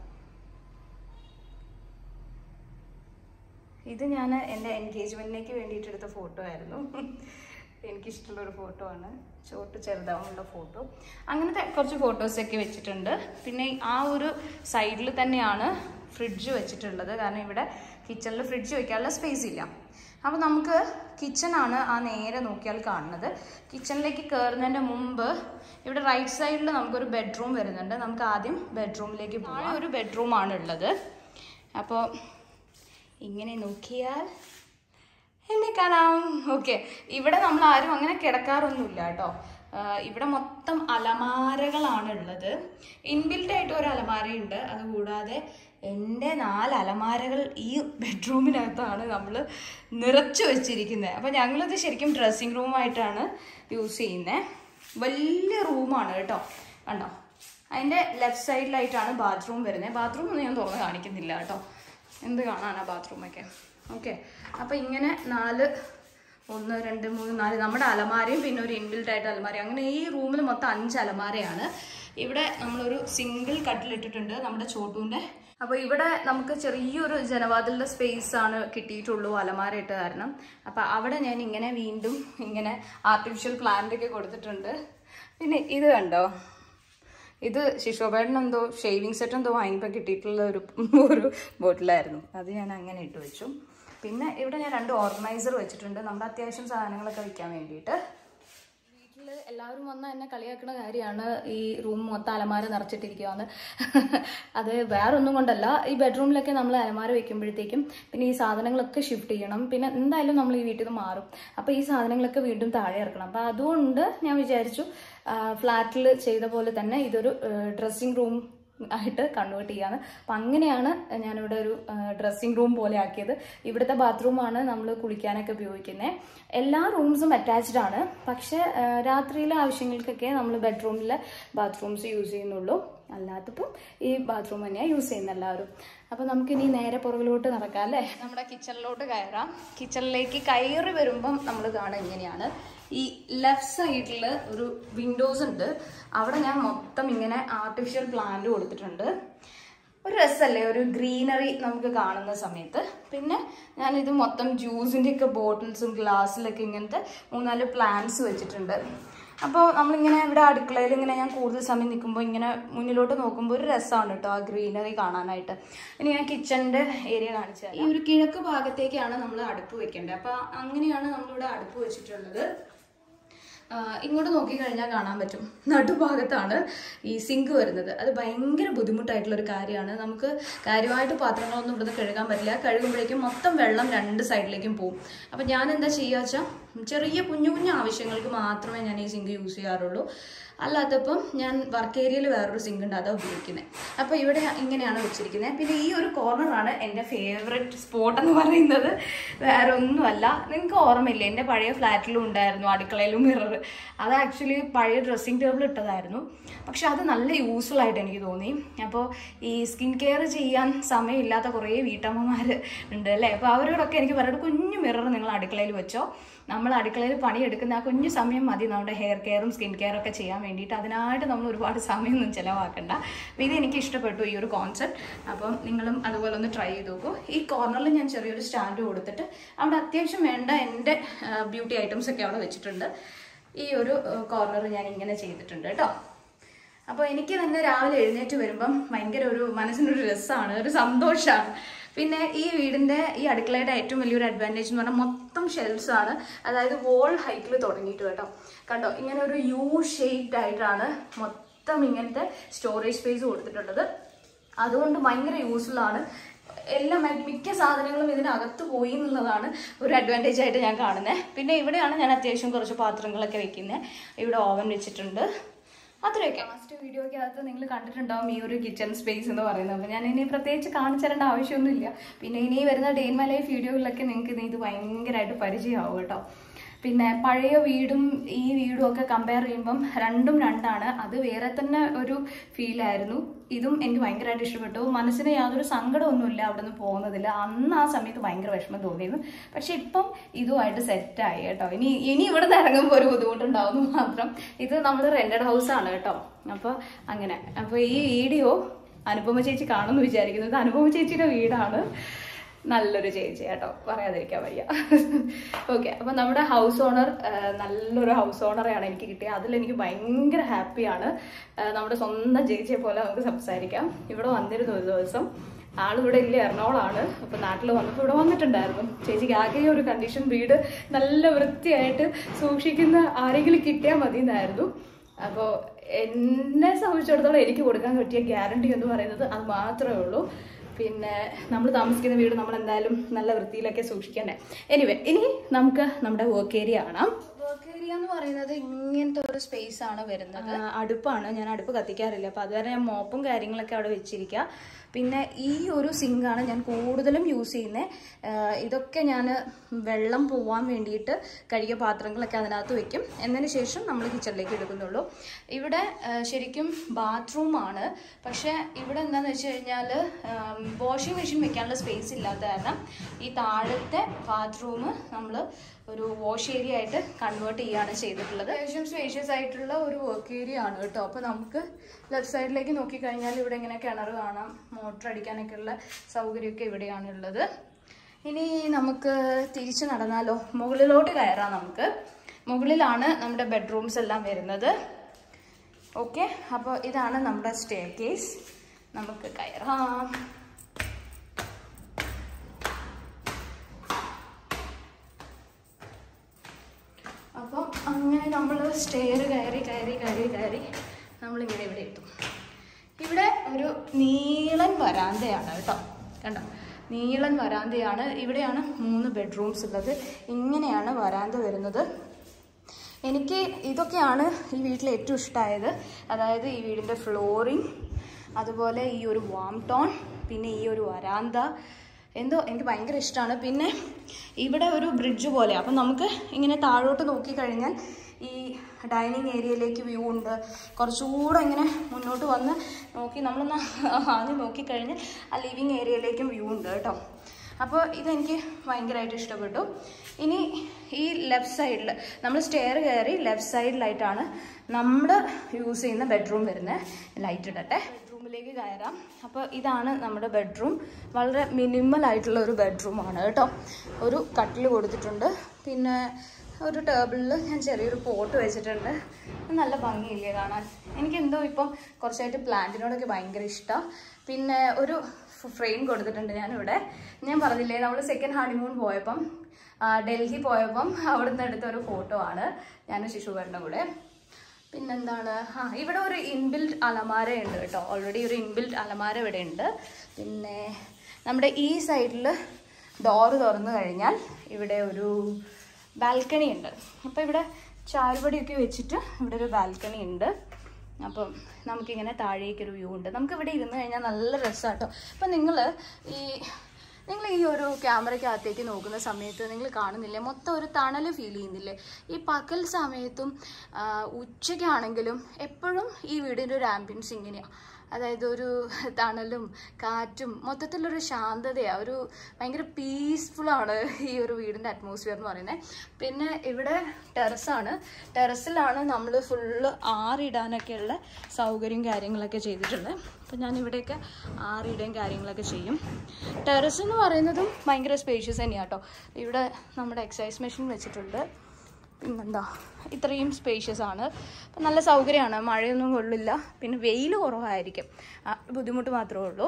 ഇത് ഞാൻ എൻ്റെ എൻഗേജ്മെൻറ്റിലേക്ക് വേണ്ടിയിട്ട് എടുത്ത ഫോട്ടോ ആയിരുന്നു എനിക്കിഷ്ടമുള്ള ഒരു ഫോട്ടോ ആണ് ചോട്ട് ചെറുതാവുന്നുള്ള ഫോട്ടോ അങ്ങനത്തെ കുറച്ച് ഫോട്ടോസൊക്കെ വെച്ചിട്ടുണ്ട് പിന്നെ ആ ഒരു സൈഡിൽ തന്നെയാണ് ഫ്രിഡ്ജ് വെച്ചിട്ടുള്ളത് കാരണം ഇവിടെ കിച്ചണിൽ ഫ്രിഡ്ജ് വെക്കാനുള്ള സ്പേസ് ഇല്ല അപ്പോൾ നമുക്ക് കിച്ചണാണ് ആ നേരെ നോക്കിയാൽ കാണുന്നത് കിച്ചണിലേക്ക് കയറുന്നതിൻ്റെ മുമ്പ് ഇവിടെ റൈറ്റ് സൈഡിൽ നമുക്കൊരു ബെഡ്റൂം വരുന്നുണ്ട് നമുക്ക് ആദ്യം ബെഡ്റൂമിലേക്ക് പോകാം ഒരു ബെഡ്റൂമാണ് ഉള്ളത് അപ്പോൾ ഇങ്ങനെ നോക്കിയാൽ എന്നെ കാണാം ഓക്കെ ഇവിടെ നമ്മൾ ആരും അങ്ങനെ കിടക്കാറൊന്നുമില്ല കേട്ടോ ആഹ് ഇവിടെ മൊത്തം അലമാരകളാണ് ഉള്ളത് ഇൻബിൽറ്റ് ആയിട്ട് ഒരു അലമാരയുണ്ട് അതുകൂടാതെ എൻ്റെ നാല് അലമാരകൾ ഈ ബെഡ്റൂമിനകത്താണ് നമ്മൾ നിറച്ചു വെച്ചിരിക്കുന്നത് അപ്പോൾ ഞങ്ങളിത് ശരിക്കും ഡ്രസ്സിങ് റൂമായിട്ടാണ് യൂസ് ചെയ്യുന്നത് വലിയ റൂമാണ് കേട്ടോ കണ്ടോ അതിൻ്റെ ലെഫ്റ്റ് സൈഡിലായിട്ടാണ് ബാത്റൂം വരുന്നത് ബാത്റൂം ഒന്നും ഞാൻ തുറന്ന് കാണിക്കുന്നില്ല കേട്ടോ എന്ത് കാണാനാ ബാത്റൂമൊക്കെ ഓക്കെ അപ്പോൾ ഇങ്ങനെ നാല് ഒന്ന് രണ്ട് മൂന്ന് നാല് നമ്മുടെ അലമാരയും പിന്നെ ഒരു ഇൻബിൽറ്റ് ആയിട്ട് അലമാര അങ്ങനെ ഈ റൂമിൽ മൊത്തം അഞ്ച് അലമാരയാണ് ഇവിടെ നമ്മളൊരു സിംഗിൾ കട്ടിലിട്ടിട്ടുണ്ട് നമ്മുടെ ചോട്ടൂൻ്റെ അപ്പോൾ ഇവിടെ നമുക്ക് ചെറിയൊരു ജനവാതിലിൻ്റെ സ്പേസ് ആണ് കിട്ടിയിട്ടുള്ളൂ അലമാര ഇട്ട് കാരണം അപ്പോൾ അവിടെ ഞാൻ ഇങ്ങനെ വീണ്ടും ഇങ്ങനെ ആർട്ടിഫിഷ്യൽ പ്ലാന്റ് ഒക്കെ കൊടുത്തിട്ടുണ്ട് പിന്നെ ഇത് കണ്ടോ ഇത് ശിശോബേട്ടൻ എന്തോ ഷേവിങ് സെറ്റ് എന്തോ വാങ്ങിയപ്പോൾ കിട്ടിയിട്ടുള്ള ഒരു ഒരു ബോട്ടിലായിരുന്നു അത് ഞാൻ അങ്ങനെ ഇട്ട് വെച്ചു പിന്നെ ഇവിടെ ഞാൻ രണ്ട് ഓർഗനൈസർ വെച്ചിട്ടുണ്ട് നമ്മുടെ അത്യാവശ്യം സാധനങ്ങളൊക്കെ വെക്കാൻ വേണ്ടിയിട്ട് വീട്ടിൽ എല്ലാവരും വന്ന് എന്നെ കളിയാക്കുന്ന കാര്യമാണ് ഈ റൂം മൊത്തം അലമാര നിറച്ചിട്ടിരിക്കുകയാണ് അത് വേറൊന്നും കൊണ്ടല്ല ഈ ബെഡ്റൂമിലൊക്കെ നമ്മൾ അലമാര വെക്കുമ്പോഴത്തേക്കും പിന്നെ ഈ സാധനങ്ങളൊക്കെ ഷിഫ്റ്റ് ചെയ്യണം പിന്നെ എന്തായാലും നമ്മൾ ഈ വീട്ടിൽ നിന്ന് മാറും അപ്പോൾ ഈ സാധനങ്ങളൊക്കെ വീണ്ടും താഴെ ഇറക്കണം അപ്പോൾ അതുകൊണ്ട് ഞാൻ വിചാരിച്ചു ഫ്ലാറ്റിൽ ചെയ്ത പോലെ തന്നെ ഇതൊരു ഡ്രസ്സിങ് റൂം ആയിട്ട് കൺവേർട്ട് ചെയ്യാണ് അപ്പം അങ്ങനെയാണ് ഞാനിവിടെ ഒരു ഡ്രസ്സിങ് റൂം പോലെ ആക്കിയത് ഇവിടുത്തെ ബാത്റൂമാണ് നമ്മൾ കുളിക്കാനൊക്കെ ഉപയോഗിക്കുന്നത് എല്ലാ റൂംസും അറ്റാച്ച്ഡ് ആണ് പക്ഷേ ആ, രാത്രിയിലെ ആവശ്യങ്ങൾക്കൊക്കെ നമ്മൾ ബെഡ്റൂമിലെ ബാത്റൂംസ് യൂസ് ചെയ്യുന്നുള്ളൂ അല്ലാത്തപ്പം ഈ ബാത്റൂം തന്നെയാണ് യൂസ് ചെയ്യുന്നത് എല്ലാവരും അപ്പം നമുക്കിനി നേരെ പുറകിലോട്ട് നടക്കാം അല്ലേ നമ്മുടെ കിച്ചണിലോട്ട് കയറാം കിച്ചണിലേക്ക് കയറി വരുമ്പം നമ്മൾ കാണുക ഇങ്ങനെയാണ് ഈ ലെഫ്റ്റ് സൈഡിൽ ഒരു വിൻഡോസ് ഉണ്ട് അവിടെ ഞാൻ മൊത്തം ഇങ്ങനെ ആർട്ടിഫിഷ്യൽ പ്ലാന്റ് കൊടുത്തിട്ടുണ്ട് ഒരു രസമല്ലേ ഒരു ഗ്രീനറി നമുക്ക് കാണുന്ന സമയത്ത് പിന്നെ ഞാനിത് മൊത്തം ജ്യൂസിൻ്റെ ഒക്കെ ബോട്ടിൽസും ഗ്ലാസ്സിലൊക്കെ ഇങ്ങനത്തെ മൂന്നാല് പ്ലാന്റ്സ് വെച്ചിട്ടുണ്ട് അപ്പോൾ നമ്മളിങ്ങനെ ഇവിടെ അടുക്കളയിൽ ഇങ്ങനെ ഞാൻ കൂടുതൽ സമയം നിൽക്കുമ്പോൾ ഇങ്ങനെ മുന്നിലോട്ട് നോക്കുമ്പോൾ ഒരു രസമാണ് കേട്ടോ ആ ഗ്രീനറി കാണാനായിട്ട് ഇനി ഞാൻ കിച്ചണിൻ്റെ ഏരിയ കാണിച്ചാൽ ഈ ഒരു കിഴക്ക് ഭാഗത്തേക്കാണ് നമ്മൾ അടുപ്പ് വെക്കേണ്ടത് അപ്പോൾ അങ്ങനെയാണ് നമ്മളിവിടെ അടുപ്പ് വെച്ചിട്ടുള്ളത് ആഹ് ഇങ്ങോട്ട് നോക്കിക്കഴിഞ്ഞാൽ കാണാൻ പറ്റും നടുഭാഗത്താണ് ഈ സിങ്ക് വരുന്നത് അത് ഭയങ്കര ബുദ്ധിമുട്ടായിട്ടുള്ള ഒരു കാര്യമാണ് നമുക്ക് കാര്യമായിട്ട് പാത്രങ്ങളൊന്നും ഇവിടുന്ന് കഴുകാൻ പറ്റില്ല കഴുകുമ്പോഴേക്കും മൊത്തം വെള്ളം രണ്ട് സൈഡിലേക്കും പോകും അപ്പം ഞാൻ എന്താ ചെയ്യുക വെച്ചാൽ ചെറിയ കുഞ്ഞു കുഞ്ഞു ആവശ്യങ്ങൾക്ക് മാത്രമേ ഞാൻ ഈ സിങ്ക് യൂസ് ചെയ്യാറുള്ളൂ അല്ലാത്തപ്പം ഞാൻ വർക്ക് ഏരിയയിൽ വേറൊരു സിങ്ക് ഉണ്ട് അതാണ് ഉപയോഗിക്കുന്നത് അപ്പോൾ ഇവിടെ ഇങ്ങനെയാണ് വെച്ചിരിക്കുന്നത് പിന്നെ ഈ ഒരു കോർണറാണ് എൻ്റെ ഫേവററ്റ് സ്പോട്ട് എന്ന് പറയുന്നത് വേറെ ഒന്നുമല്ല നിങ്ങൾക്ക് ഓർമ്മയില്ലേ എൻ്റെ പഴയ ഫ്ലാറ്റിലും ഉണ്ടായിരുന്നു അടുക്കളയിലും മിറർ അത് ആക്ച്വലി പഴയ ഡ്രസ്സിങ് ടേബിൾ ഇട്ടതായിരുന്നു പക്ഷെ അത് നല്ല യൂസ്ഫുൾ ആയിട്ട് എനിക്ക് തോന്നി അപ്പോൾ ഈ സ്കിൻ കെയർ ചെയ്യാൻ സമയമില്ലാത്ത കുറേ വീട്ടമ്മമാർ ഉണ്ട് അല്ലേ അപ്പോൾ അവരോടൊക്കെ എനിക്ക് പറയുന്നത് കുഞ്ഞു മിറർ നിങ്ങൾ അടുക്കളയിൽ വെച്ചോ നമ്മൾ അടുക്കളയിൽ പണിയെടുക്കുന്ന ആ കുഞ്ഞു സമയം മതി നമ്മുടെ ഹെയർ കെയറും സ്കിൻ കെയറും ഒക്കെ ചെയ്യാൻ വേണ്ടിയിട്ട് അതിനായിട്ട് നമ്മൾ ഒരുപാട് സമയമൊന്നും ചിലവാക്കണ്ട അപ്പോൾ ഇത് എനിക്ക് ഇഷ്ടപ്പെട്ടു ഈ ഒരു കോൺസെപ്റ്റ് അപ്പം നിങ്ങളും അതുപോലെ ഒന്ന് ട്രൈ ചെയ്ത് നോക്കൂ ഈ കോർണറിൽ ഞാൻ ചെറിയൊരു സ്റ്റാൻഡ് കൊടുത്തിട്ട് അവിടെ അത്യാവശ്യം വേണ്ട എൻ്റെ ബ്യൂട്ടി ഐറ്റംസ് ഒക്കെ അവിടെ വെച്ചിട്ടുണ്ട് ഈ ഒരു കോർണർ ഞാൻ ഇങ്ങനെ ചെയ്തിട്ടുണ്ട് കേട്ടോ അപ്പോൾ എനിക്ക് തന്നെ രാവിലെ എഴുന്നേറ്റ് വരുമ്പം ഭയങ്കര ഒരു മനസ്സിനൊരു രസമാണ് ഒരു സന്തോഷമാണ് പിന്നെ ഈ വീടിൻ്റെ ഈ അടുക്കളയുടെ ഏറ്റവും വലിയൊരു അഡ്വാൻറ്റേജ് എന്ന് പറഞ്ഞാൽ മൊത്തം ഷെൽഫ്സ് ആണ് അതായത് വോൾ ഹൈറ്റിൽ തുടങ്ങിയിട്ട് കേട്ടോ കണ്ടോ ഇങ്ങനെ ഒരു യു ഷേപ്ഡ് ആയിട്ടാണ് മൊത്തം ഇങ്ങനത്തെ സ്റ്റോറേജ് സ്പേസ് കൊടുത്തിട്ടുള്ളത് അതുകൊണ്ട് ഭയങ്കര യൂസ്ഫുൾ ആണ് എല്ലാം മി- മിക്ക സാധനങ്ങളും ഇതിനകത്ത് പോയി എന്നുള്ളതാണ് ഒരു അഡ്വാൻറ്റേജ് ആയിട്ട് ഞാൻ കാണുന്നത് പിന്നെ ഇവിടെയാണ് ഞാൻ അത്യാവശ്യം കുറച്ച് പാത്രങ്ങളൊക്കെ വെക്കുന്നത് ഇവിടെ ഓവൻ വെച്ചിട്ടുണ്ട് അത്രയൊക്കെ ലാസ്റ്റ് വീഡിയോക്കകത്ത് നിങ്ങൾ കണ്ടിട്ടുണ്ടാവും ഈ ഒരു കിച്ചൺ സ്പേസ് എന്ന് പറയുന്നത് അപ്പോൾ ഞാൻ ഇനി പ്രത്യേകിച്ച് കാണിച്ചു തരേണ്ട ആവശ്യമൊന്നുമില്ല പിന്നെ ഇനി വരുന്ന ഡേ ഇൻ മൈ ലൈഫ് വീഡിയോകളിലൊക്കെ നിങ്ങൾക്ക് ഇത് ഭയങ്കരമായിട്ട് പരിചയമാവും കേട്ടോ പിന്നെ പഴയ വീടും ഈ വീടും ഒക്കെ കമ്പയർ ചെയ്യുമ്പം രണ്ടും രണ്ടാണ് അത് വേറെ തന്നെ ഒരു ഫീലായിരുന്നു ഇതും എനിക്ക് ഭയങ്കരമായിട്ട് ഇഷ്ടപ്പെട്ടു മനസ്സിന് യാതൊരു സങ്കടമൊന്നുമില്ല അവിടെ നിന്ന് പോകുന്നതില്ല അന്ന് ആ സമയത്ത് ഭയങ്കര വിഷമം തോന്നിയിരുന്നു പക്ഷെ ഇപ്പം ഇതുമായിട്ട് സെറ്റായി കേട്ടോ ഇനി ഇനി ഇവിടെ നിന്ന് ഇറങ്ങുമ്പോൾ ഒരു ബുദ്ധിമുട്ടുണ്ടാവുന്നു മാത്രം ഇത് നമ്മൾ റെന്റഡ് ഹൗസ് ആണ് കേട്ടോ അപ്പോൾ അങ്ങനെ അപ്പോൾ ഈ വീഡിയോ അനുപമ ചേച്ചി കാണുമെന്ന് വിചാരിക്കുന്നത് ഇത് അനുപമ ചേച്ചിയുടെ വീടാണ് നല്ലൊരു ചേച്ചി കേട്ടോ പറയാതിരിക്കാൻ വയ്യ ഓക്കെ അപ്പൊ നമ്മുടെ ഹൗസ് ഓണർ നല്ലൊരു ഹൗസ് ഓണറെയാണ് എനിക്ക് കിട്ടിയത് അതിൽ എനിക്ക് ഭയങ്കര ഹാപ്പിയാണ് നമ്മുടെ സ്വന്തം ചേച്ചിയെ പോലെ നമുക്ക് സംസാരിക്കാം ഇവിടെ വന്നിരുന്നു ഒരു ദിവസം ആളിവിടെ ഇല്ല എറണാകുളമാണ് അപ്പൊ നാട്ടിൽ വന്നപ്പോൾ ഇവിടെ വന്നിട്ടുണ്ടായിരുന്നു ചേച്ചിക്ക് ആകെ ഒരു കണ്ടീഷൻ വീട് നല്ല വൃത്തിയായിട്ട് സൂക്ഷിക്കുന്ന ആരെങ്കിലും കിട്ടിയാൽ മതി എന്നായിരുന്നു അപ്പോൾ എന്നെ സംബന്ധിച്ചിടത്തോളം എനിക്ക് കൊടുക്കാൻ പറ്റിയ ഗ്യാരണ്ടി എന്ന് പറയുന്നത് അത് മാത്രമേ ഉള്ളൂ പിന്നെ നമ്മൾ താമസിക്കുന്ന വീട് നമ്മൾ എന്തായാലും നല്ല വൃത്തിയിലൊക്കെ സൂക്ഷിക്കണ്ടേ എനിവേ ഇനി നമുക്ക് നമ്മുടെ വർക്ക് ഏരിയ കാണാം വർക്ക് ഏരിയ എന്ന് പറയുന്നത് ഇങ്ങനത്തെ ഒരു സ്പേസ് ആണ് വരുന്നത് അടുപ്പാണ് ഞാൻ അടുപ്പ് കത്തിക്കാറില്ല അപ്പൊ അതുവരെ ഞാൻ മോപ്പും കാര്യങ്ങളൊക്കെ അവിടെ വെച്ചിരിക്കുക പിന്നെ ഈ ഒരു സിങ്കാണ് ഞാൻ കൂടുതലും യൂസ് ചെയ്യുന്നത് ഇതൊക്കെ ഞാൻ വെള്ളം പോവാൻ വേണ്ടിയിട്ട് കഴുകിയ പാത്രങ്ങളൊക്കെ അതിനകത്ത് വെക്കും എന്നതിന് ശേഷം നമ്മൾ കിച്ചണിലേക്ക് എടുക്കുന്നുള്ളൂ ഇവിടെ ആ, ശരിക്കും ബാത്റൂമാണ് പക്ഷേ ഇവിടെ എന്താണെന്ന് വെച്ച് കഴിഞ്ഞാൽ വാഷിംഗ് മെഷീൻ വെക്കാനുള്ള സ്പേസ് ഇല്ലാത്ത കാരണം ഈ താഴത്തെ ബാത്റൂം നമ്മൾ ഒരു വാഷ് ഏരിയ ആയിട്ട് കൺവേർട്ട് ചെയ്യുകയാണ് ചെയ്തിട്ടുള്ളത് അത്യാവശ്യം സ്പേഷ്യസ് ആയിട്ടുള്ള ഒരു വർക്ക് ഏരിയ ആണ് കേട്ടോ അപ്പോൾ നമുക്ക് ലെഫ്റ്റ് സൈഡിലേക്ക് നോക്കിക്കഴിഞ്ഞാൽ ഇവിടെ ഇങ്ങനെ കിണർ കാണാം മോട്ടർ അടിക്കാനൊക്കെ ഉള്ള സൗകര്യമൊക്കെ ഇവിടെയാണ് ഉള്ളത് ഇനി നമുക്ക് തിരിച്ചു നടന്നാലോ മുകളിലോട്ട് കയറാം നമുക്ക് മുകളിലാണ് നമ്മുടെ ബെഡ്റൂംസ് എല്ലാം വരുന്നത് ഓക്കെ അപ്പോൾ ഇതാണ് നമ്മുടെ സ്റ്റേ കേസ് നമുക്ക് കയറാം അപ്പം അങ്ങനെ നമ്മൾ സ്റ്റെയർ കയറി കയറി കയറി കയറി നമ്മളിങ്ങനെ ഇവിടെ എത്തും ഇവിടെ ഒരു നീളൻ വരാന്തയാണ് കേട്ടോ കണ്ടോ നീളൻ വരാന്തയാണ് ഇവിടെയാണ് മൂന്ന് ബെഡ്റൂംസ് ഉള്ളത് ഇങ്ങനെയാണ് വരാന്ത വരുന്നത് എനിക്ക് ഇതൊക്കെയാണ് ഈ വീട്ടിൽ ഏറ്റവും ഇഷ്ടമായത് അതായത് ഈ വീടിൻ്റെ ഫ്ലോറിങ് അതുപോലെ ഈ ഒരു വാം ടോൺ പിന്നെ ഈ ഒരു വരാന്ത എന്തോ എനിക്ക് ഭയങ്കര ഇഷ്ടമാണ് പിന്നെ ഇവിടെ ഒരു ബ്രിഡ്ജ് പോലെ അപ്പം നമുക്ക് ഇങ്ങനെ താഴോട്ട് നോക്കിക്കഴിഞ്ഞാൽ ഈ ഡൈനിങ് ഏരിയയിലേക്ക് വ്യൂ ഉണ്ട് കുറച്ചുകൂടെ ഇങ്ങനെ മുന്നോട്ട് വന്ന് നോക്കി നമ്മളൊന്ന് ആദ്യം നോക്കിക്കഴിഞ്ഞാൽ ആ ലിവിങ് ഏരിയയിലേക്കും വ്യൂ ഉണ്ട് കേട്ടോ അപ്പോൾ ഇതെനിക്ക് ഭയങ്കരമായിട്ട് ഇഷ്ടപ്പെട്ടു ഇനി ഈ ലെഫ്റ്റ് സൈഡിൽ നമ്മൾ സ്റ്റെയർ കയറി ലെഫ്റ്റ് സൈഡിലായിട്ടാണ് നമ്മൾ യൂസ് ചെയ്യുന്ന ബെഡ്റൂം വരുന്നത് ലൈറ്റ് ഇടട്ടെ ബെഡ്റൂമിലേക്ക് കയറാം അപ്പോൾ ഇതാണ് നമ്മുടെ ബെഡ്റൂം വളരെ മിനിമൽ ആയിട്ടുള്ള ഒരു ബെഡ്റൂമാണ് കേട്ടോ ഒരു കട്ടിൽ കൊടുത്തിട്ടുണ്ട് പിന്നെ ഒരു ടേബിളിൽ ഞാൻ ചെറിയൊരു പോട്ട് വെച്ചിട്ടുണ്ട് നല്ല ഭംഗിയില്ലേ കാണാൻ എനിക്കെന്തോ ഇപ്പം കുറച്ചായിട്ട് പ്ലാന്റിനോടൊക്കെ ഭയങ്കര ഇഷ്ടമാണ് പിന്നെ ഒരു ഫ്രെയിം കൊടുത്തിട്ടുണ്ട് ഞാനിവിടെ ഞാൻ പറഞ്ഞില്ലേ നമ്മൾ സെക്കൻഡ് ഹണിമൂൺ പോയപ്പം ആ, ഡൽഹി പോയപ്പം അവിടുന്ന് എടുത്ത ഒരു ഫോട്ടോ ആണ് ഞാൻ ശിശുവരുടെ കൂടെ പിന്നെന്താണ് ആ ഇവിടെ ഒരു ഇൻബിൽഡ് അലമാര ഉണ്ട് കേട്ടോ ഓൾറെഡി ഒരു ഇൻബിൽഡ് അലമാര ഇവിടെ ഉണ്ട് പിന്നെ നമ്മുടെ ഈ സൈഡിൽ ഡോറ് തുറന്നു കഴിഞ്ഞാൽ ഇവിടെ ഒരു ബാൽക്കണി ഉണ്ട് അപ്പോൾ ഇവിടെ ചാരുപടിയൊക്കെ വെച്ചിട്ട് ഇവിടെ ഒരു ബാൽക്കണി ഉണ്ട് അപ്പം നമുക്കിങ്ങനെ താഴേക്കൊരു വ്യൂ ഉണ്ട് നമുക്ക് ഇവിടെ ഇരുന്ന് കഴിഞ്ഞാൽ നല്ല രസമാട്ടോ അപ്പം നിങ്ങൾ ഈ നിങ്ങൾ ഈ ഒരു ക്യാമറയ്ക്കകത്തേക്ക് നോക്കുന്ന സമയത്ത് നിങ്ങൾ കാണുന്നില്ലേ മൊത്തം ഒരു തണൽ ഫീൽ ചെയ്യുന്നില്ലേ ഈ പകൽ സമയത്തും ആ, ഉച്ചയ്ക്കാണെങ്കിലും എപ്പോഴും ഈ വീടിൻ്റെ ഒരു ആംബിയൻസ് ഇങ്ങനെയാണ് അതായത് ഒരു തണലും കാറ്റും മൊത്തത്തിലൊരു ശാന്തതയാണ് ഒരു ഭയങ്കര പീസ്ഫുള്ളാണ് ഈ ഒരു വീടിൻ്റെ അറ്റ്മോസ്ഫിയർ എന്ന് പറയുന്നത് പിന്നെ ഇവിടെ ടെറസാണ് ടെറസിലാണ് നമ്മൾ ഫുള്ള് ആറിടാനൊക്കെയുള്ള സൗകര്യം കാര്യങ്ങളൊക്കെ ചെയ്തിട്ടുണ്ട് അപ്പോൾ ഞാൻ ഇവിടെയൊക്കെ ആറിടുകയും കാര്യങ്ങളൊക്കെ ചെയ്യും ടെറസ് എന്ന് പറയുന്നതും ഭയങ്കര സ്പേഷ്യസ് തന്നെയാണ് കേട്ടോ ഇവിടെ നമ്മുടെ എക്സസൈസ് മെഷീൻ വെച്ചിട്ടുണ്ട് പിന്നെന്താ ഇത്രയും സ്പേഷ്യസ് ആണ് അപ്പം നല്ല സൗകര്യമാണ് മഴയൊന്നും കൊള്ളില്ല പിന്നെ വെയിൽ കുറവായിരിക്കും ആ ബുദ്ധിമുട്ട് മാത്രമേ ഉള്ളൂ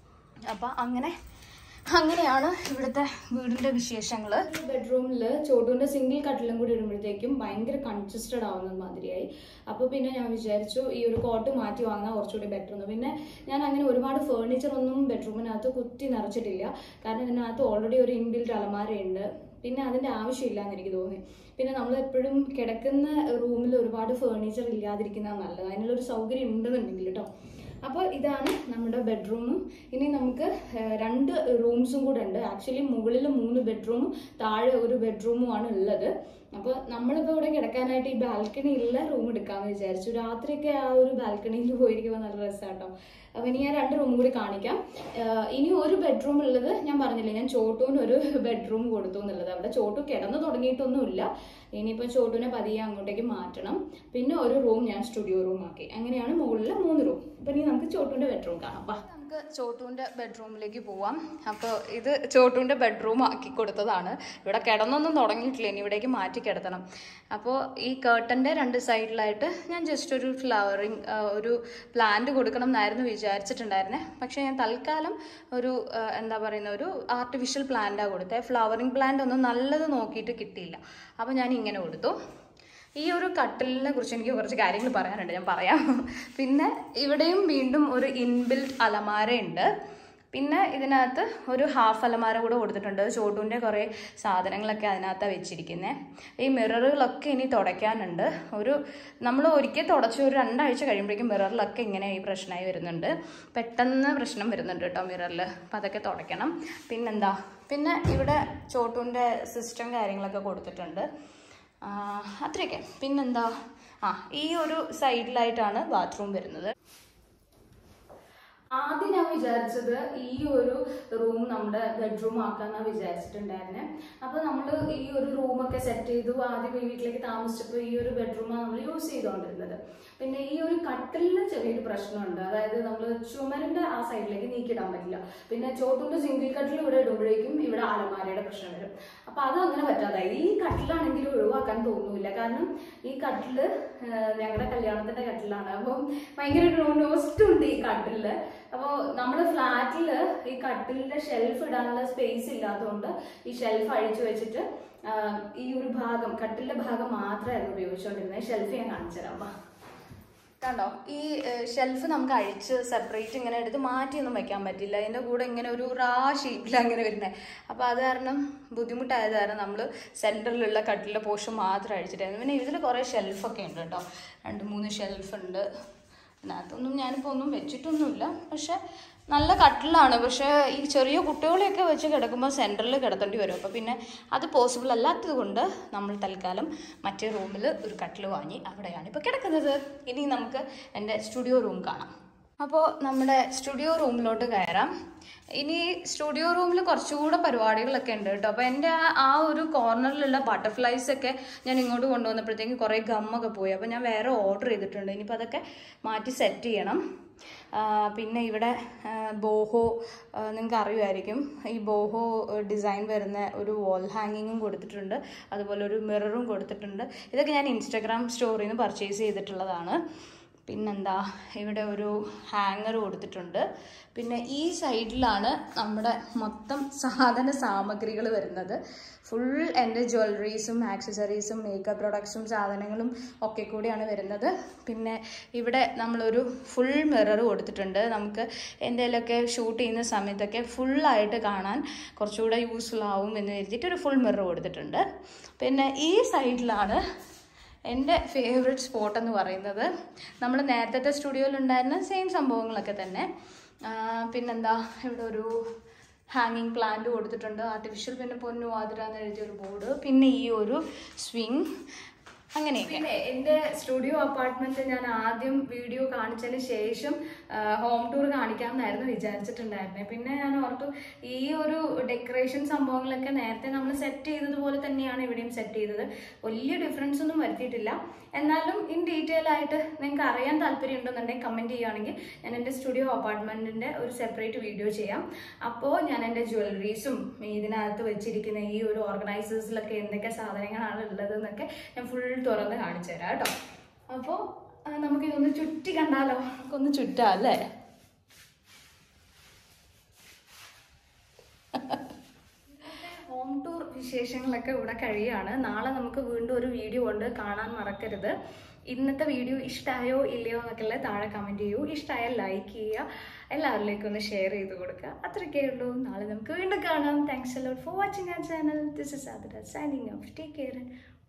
അപ്പം അങ്ങനെ അങ്ങനെയാണ് ഇവിടുത്തെ വീടിന്റെ വിശേഷങ്ങൾ ബെഡ്റൂമിൽ ചോട്ടൂന്റെ സിംഗിൾ കട്ടിലും കൂടി ഇടുമ്പോഴത്തേക്കും ഭയങ്കര കൺജസ്റ്റഡ് ആവുന്ന മാതിരിയായി അപ്പോൾ പിന്നെ ഞാൻ വിചാരിച്ചു ഈ ഒരു കോട്ട് മാറ്റി വാങ്ങാൻ കുറച്ചുകൂടി ബെറ്റർ എന്ന് പിന്നെ ഞാൻ അങ്ങനെ ഒരുപാട് ഫേർണിച്ചർ ഒന്നും ബെഡ്റൂമിനകത്ത് കുത്തി നിറച്ചിട്ടില്ല കാരണം ഇതിനകത്ത് ഓൾറെഡി ഒരു ഇൻബിൽറ്റ് അലമാരയുണ്ട് പിന്നെ അതിന്റെ ആവശ്യമില്ല എന്ന് എനിക്ക് തോന്നി പിന്നെ നമ്മൾ എപ്പോഴും കിടക്കുന്ന റൂമിൽ ഒരുപാട് ഫേർണിച്ചർ ഇല്ലാതിരിക്കുന്നതാണ് നല്ലത് അതിനുള്ളൊരു സൗകര്യം ഉണ്ടെന്നുണ്ടെങ്കിൽ കേട്ടോ അപ്പോൾ ഇതാണ് നമ്മുടെ ബെഡ്റൂം ഇനി നമുക്ക് ഏഹ്, രണ്ട് റൂംസും കൂടെ ഉണ്ട് ആക്ച്വലി മുകളിൽ മൂന്ന് ബെഡ്റൂമും താഴെ ഒരു ബെഡ്റൂമും ആണ് ഉള്ളത് അപ്പോൾ നമ്മളിപ്പോൾ ഇവിടെ കിടക്കാനായിട്ട് ഈ ബാൽക്കണിയിലുള്ള റൂം എടുക്കാമെന്ന് വിചാരിച്ചു രാത്രിയൊക്കെ ആ ഒരു ബാൽക്കണിയിൽ പോയിരിക്കുമ്പോൾ നല്ല രസമാട്ടോ അപ്പോൾ ഇനി ഞാൻ രണ്ട് റൂം കൂടി കാണിക്കാം ആഹ് ഇനി ഒരു ബെഡ്റൂം ഉള്ളത് ഞാൻ പറഞ്ഞില്ലേ ഞാൻ ചോട്ടുവിന് ഒരു ബെഡ്റൂം കൊടുത്തു എന്നുള്ളത് അവിടെ ചോട്ടു കിടന്നു തുടങ്ങിയിട്ടൊന്നുമില്ല ഇനിയിപ്പോൾ ചോട്ടുവിനെ പതിയെ അങ്ങോട്ടേക്ക് മാറ്റണം പിന്നെ ഒരു റൂം ഞാൻ സ്റ്റുഡിയോ റൂം ആക്കി അങ്ങനെയാണ് മുകളിൽ മൂന്ന് റൂം അപ്പം ഇനി നമുക്ക് ചോട്ടുവിൻ്റെ ബെഡ്റൂം കാണാം വാ നമുക്ക് ചോട്ടുവിൻ്റെ ബെഡ്റൂമിലേക്ക് പോവാം അപ്പോൾ ഇത് ചോട്ടുവിൻ്റെ ബെഡ്റൂം ആക്കി കൊടുത്തതാണ് ഇവിടെ കിടന്നൊന്നും തുടങ്ങിയിട്ടില്ല ഇനി ഇവിടേക്ക് മാറ്റി കിടത്തണം അപ്പോൾ ഈ കേട്ടൻ്റെ രണ്ട് സൈഡിലായിട്ട് ഞാൻ ജസ്റ്റ് ഒരു ഫ്ലവറിങ് ഒരു പ്ലാന്റ് കൊടുക്കണം എന്നായിരുന്നു വിചാരിച്ചിട്ടുണ്ടായിരുന്നേ പക്ഷേ ഞാൻ തൽക്കാലം ഒരു ആ, എന്താ പറയുന്ന ഒരു ആർട്ടിഫിഷ്യൽ പ്ലാന്റാണ് കൊടുത്തത് ഫ്ലവറിങ് പ്ലാന്റ് ഒന്നും നല്ലത് നോക്കിയിട്ട് കിട്ടിയില്ല അപ്പോൾ ഞാൻ ഇങ്ങനെ കൊടുത്തു ഈ ഒരു കട്ടിലിനെ കുറിച്ച് എനിക്ക് കുറച്ച് കാര്യങ്ങൾ പറയാനുണ്ട് ഞാൻ പറയാം പിന്നെ ഇവിടെയും വീണ്ടും ഒരു ഇൻബിൽറ്റ് അലമാര ഉണ്ട് പിന്നെ ഇതിനകത്ത് ഒരു ഹാഫ് അലമാര കൂടെ കൊടുത്തിട്ടുണ്ട് ചോട്ടുവിൻ്റെ കുറേ സാധനങ്ങളൊക്കെ അതിനകത്താണ് വെച്ചിരിക്കുന്നത് ഈ മിററുകളൊക്കെ ഇനി തുടയ്ക്കാനുണ്ട് ഒരു നമ്മൾ ഒരിക്കൽ തുടച്ച് ഒരു രണ്ടാഴ്ച കഴിയുമ്പോഴേക്കും മിററിലൊക്കെ ഇങ്ങനെ ഈ പ്രശ്നമായി വരുന്നുണ്ട് പെട്ടെന്ന് പ്രശ്നം വരുന്നുണ്ട് കേട്ടോ മിററിൽ അപ്പം അതൊക്കെ തുടയ്ക്കണം പിന്നെന്താ പിന്നെ ഇവിടെ ചോട്ടുവിൻ്റെ സിസ്റ്റം കാര്യങ്ങളൊക്കെ കൊടുത്തിട്ടുണ്ട് ആ, അത്രയൊക്കെ പിന്നെന്താ ആ ഈ ഒരു സൈഡിലായിട്ടാണ് ബാത്റൂം വരുന്നത് ആദ്യം ഞാൻ വിചാരിച്ചത് ഈ ഒരു റൂം നമ്മുടെ ബെഡ്റൂം ആക്കാന്നാ വിചാരിച്ചിട്ടുണ്ടായിരുന്നെ അപ്പൊ നമ്മൾ ഈ ഒരു റൂമൊക്കെ സെറ്റ് ചെയ്തു ആദ്യം ഈ വീട്ടിലേക്ക് താമസിച്ചപ്പോൾ ഈ ഒരു ബെഡ്റൂമാണ് നമ്മൾ യൂസ് ചെയ്തുകൊണ്ടിരുന്നത് പിന്നെ ഈ ഒരു കട്ടിലിന് ചെറിയൊരു പ്രശ്നമുണ്ട് അതായത് നമ്മൾ ചുമരിന്റെ ആ സൈഡിലേക്ക് നീക്കിയിടാൻ പറ്റില്ല പിന്നെ ചോട്ടുണ്ട് സിംഗിൾ കട്ടിൽ ഇവിടെ ഇടുമ്പോഴേക്കും ഇവിടെ അലമാരയുടെ പ്രശ്നം വരും അപ്പൊ അത് അങ്ങനെ പറ്റാതായി ഈ കട്ടിലാണെങ്കിൽ ഒഴിവാക്കാൻ തോന്നുന്നില്ല കാരണം ഈ കട്ടില് ഞങ്ങളുടെ കല്യാണത്തിന്റെ കട്ടിലാണ് അപ്പം ഭയങ്കര ഒരു നോസ്റ്റ് ഉണ്ട് ഈ കട്ടില് അപ്പോൾ നമ്മുടെ ഫ്ലാറ്റില് ഈ കട്ടിലിന്റെ ഷെൽഫ് ഇടാനുള്ള സ്പേസ് ഇല്ലാത്തതുകൊണ്ട് ഈ ഷെൽഫ് അഴിച്ചു വെച്ചിട്ട് ആ, ഈ ഒരു ഭാഗം കട്ടിലിന്റെ ഭാഗം മാത്രമായിരുന്നു ഉപയോഗിച്ചുകൊണ്ടിരുന്നത് ഷെൽഫ് ഞാൻ കാണിച്ചു തരാം വാ. കണ്ടോ ഈ ഷെൽഫ് നമുക്ക് അഴിച്ച് സെപ്പറേറ്റ് ഇങ്ങനെ എടുത്ത് മാറ്റിയൊന്നും വെക്കാൻ പറ്റില്ല അതിൻ്റെ കൂടെ ഇങ്ങനെ ഒരു റാ ഷേപ്പിൽ അങ്ങനെ വരുന്നത് അപ്പോൾ അത് കാരണം ബുദ്ധിമുട്ടായത് കാരണം നമ്മൾ സെൻറ്ററിലുള്ള കട്ടിലെ പോർഷൻ മാത്രം അഴിച്ചിട്ടായിരുന്നു പിന്നെ ഇതിൽ കുറേ ഷെൽഫൊക്കെ ഉണ്ട് കേട്ടോ രണ്ട് മൂന്ന് ഷെൽഫ് ഉണ്ട് അതിനകത്തൊന്നും ഞാനിപ്പോൾ ഒന്നും വെച്ചിട്ടൊന്നുമില്ല പക്ഷെ നല്ല കട്ടിലാണ് പക്ഷേ ഈ ചെറിയ കുട്ടികളെയൊക്കെ വെച്ച് കിടക്കുമ്പോൾ സെൻറ്ററിൽ കിടത്തേണ്ടി വരും അപ്പോൾ പിന്നെ അത് പോസിബിൾ അല്ലാത്തത് കൊണ്ട് നമ്മൾ തൽക്കാലം മറ്റേ റൂമിൽ ഒരു കട്ടിൽ വാങ്ങി അവിടെയാണ് ഇപ്പോൾ കിടക്കുന്നത് ഇനി നമുക്ക് എൻ്റെ സ്റ്റുഡിയോ റൂം കാണാം അപ്പോൾ നമ്മുടെ സ്റ്റുഡിയോ റൂമിലോട്ട് കയറാം ഇനി സ്റ്റുഡിയോ റൂമിൽ കുറച്ചുകൂടെ പരിപാടികളൊക്കെ ഉണ്ട് കേട്ടോ അപ്പോൾ എൻ്റെ ആ ആ ഒരു കോർണറിലുള്ള ബട്ടർഫ്ലൈസ് ഒക്കെ ഞാൻ ഇങ്ങോട്ട് കൊണ്ടുവന്നപ്പോഴത്തേക്കും കുറേ ഗമ്മൊക്കെ പോയി അപ്പോൾ ഞാൻ വേറെ ഓർഡർ ചെയ്തിട്ടുണ്ട് ഇനിയിപ്പോൾ അതൊക്കെ മാറ്റി സെറ്റ് ചെയ്യണം ആ, പിന്നെ ഇവിടെ ആ, ബോഹോ നിങ്ങൾക്ക് അറിയുമായിരിക്കും ഈ ബോഹോ ഡിസൈൻ വരുന്ന ഒരു വാൾ ഹാങ്ങിങ്ങും കൊടുത്തിട്ടുണ്ട് അതുപോലെ ഒരു മിററും കൊടുത്തിട്ടുണ്ട് ഇതൊക്കെ ഞാൻ ഇൻസ്റ്റാഗ്രാം സ്റ്റോറിൽ നിന്ന് പർച്ചേസ് ചെയ്തിട്ടുള്ളതാണ് പിന്നെന്താ ഇവിടെ ഒരു ഹാങ്ങർ കൊടുത്തിട്ടുണ്ട് പിന്നെ ഈ സൈഡിലാണ് നമ്മുടെ മൊത്തം സാധന സാമഗ്രികൾ വരുന്നത് ഫുൾ എൻ്റെ ജ്വല്ലറീസും ആക്സസറീസും മേക്കപ്പ് പ്രൊഡക്ട്സും സാധനങ്ങളും ഒക്കെ കൂടിയാണ് വരുന്നത് പിന്നെ ഇവിടെ നമ്മളൊരു ഫുൾ മിറർ കൊടുത്തിട്ടുണ്ട് നമുക്ക് എന്തെങ്കിലുമൊക്കെ ഷൂട്ട് ചെയ്യുന്ന സമയത്തൊക്കെ ഫുള്ളായിട്ട് കാണാൻ കുറച്ചുകൂടെ യൂസ്ഫുൾ ആവും എന്ന് കരുതിയിട്ട് ഒരു ഫുൾ മിറർ കൊടുത്തിട്ടുണ്ട് പിന്നെ ഈ സൈഡിലാണ് എൻ്റെ ഫേവറേറ്റ് സ്പോട്ട് എന്ന് പറയുന്നത് നമ്മൾ നേരത്തെ സ്റ്റുഡിയോയിൽ ഉണ്ടായിരുന്ന സെയിം സംഭവങ്ങളൊക്കെ തന്നെ ആ, പിന്നെന്താ ഇവിടെ ഒരു ഹാങ്ങിങ് പ്ലാന്റ് കൊടുത്തിട്ടുണ്ട് ആർട്ടിഫിഷ്യൽ പിന്നെ പൊന്നു ആതിര എന്ന് എഴുതിയൊരു ബോർഡ് പിന്നെ ഈ ഒരു സ്വിങ് അങ്ങനെയൊക്കെ പിന്നെ എൻ്റെ സ്റ്റുഡിയോ അപ്പാർട്ട്മെന്റ് ഞാൻ ആദ്യം വീഡിയോ കാണിച്ചതിന് ശേഷം ഹോം ടൂർ കാണിക്കാമെന്നായിരുന്നു വിചാരിച്ചിട്ടുണ്ടായിരുന്നത് പിന്നെ ഞാൻ ഓർത്തു ഈ ഒരു ഡെക്കറേഷൻ സംഭവങ്ങളൊക്കെ നേരത്തെ നമ്മൾ സെറ്റ് ചെയ്തതുപോലെ തന്നെയാണ് ഇവിടെയും സെറ്റ് ചെയ്തത് വലിയ ഡിഫറൻസ് ഒന്നും വരുത്തിയിട്ടില്ല എന്നാലും ഇൻ ഡീറ്റെയിൽ ആയിട്ട് നിങ്ങൾക്ക് അറിയാൻ താല്പര്യം ഉണ്ടെന്നുണ്ടെങ്കിൽ കമൻറ്റ് ചെയ്യുകയാണെങ്കിൽ ഞാൻ എൻ്റെ സ്റ്റുഡിയോ അപ്പാർട്ട്മെൻറ്റിൻ്റെ ഒരു സെപ്പറേറ്റ് വീഡിയോ ചെയ്യാം അപ്പോൾ ഞാൻ എൻ്റെ ജ്വല്ലറീസും ഇതിനകത്ത് വെച്ചിരിക്കുന്ന ഈ ഒരു ഓർഗനൈസേഴ്സിലൊക്കെ എന്തൊക്കെ സാധനങ്ങളാണ് ഉള്ളത് എന്നൊക്കെ ഞാൻ ഫുൾ തുറന്ന് കാണിച്ചു തരാം കേട്ടോ അപ്പോൾ നമുക്കിതൊന്ന് ചുറ്റി കണ്ടാലോ നമുക്കൊന്ന് ചുറ്റാം അല്ലേ ഹോം ടൂർ വിശേഷങ്ങളൊക്കെ ഇവിടെ കഴിയാണ് നാളെ നമുക്ക് വീണ്ടും ഒരു വീഡിയോ ഉണ്ട് കാണാൻ മറക്കരുത് ഇന്നത്തെ വീഡിയോ ഇഷ്ടമായോ ഇല്ലയോ എന്നൊക്കെ താഴെ കമൻറ്റ് ചെയ്യൂ ഇഷ്ടമായാൽ ലൈക്ക് ചെയ്യുക എല്ലാവരിലേക്കും ഒന്ന് ഷെയർ ചെയ്ത് കൊടുക്കുക അത്രയ്ക്കേ ഉള്ളൂ നാളെ നമുക്ക് വീണ്ടും കാണാം താങ്ക്സ് അലോട്ട് ഫോർ വാച്ചിങ് ആ channel this is Adhara signing off take care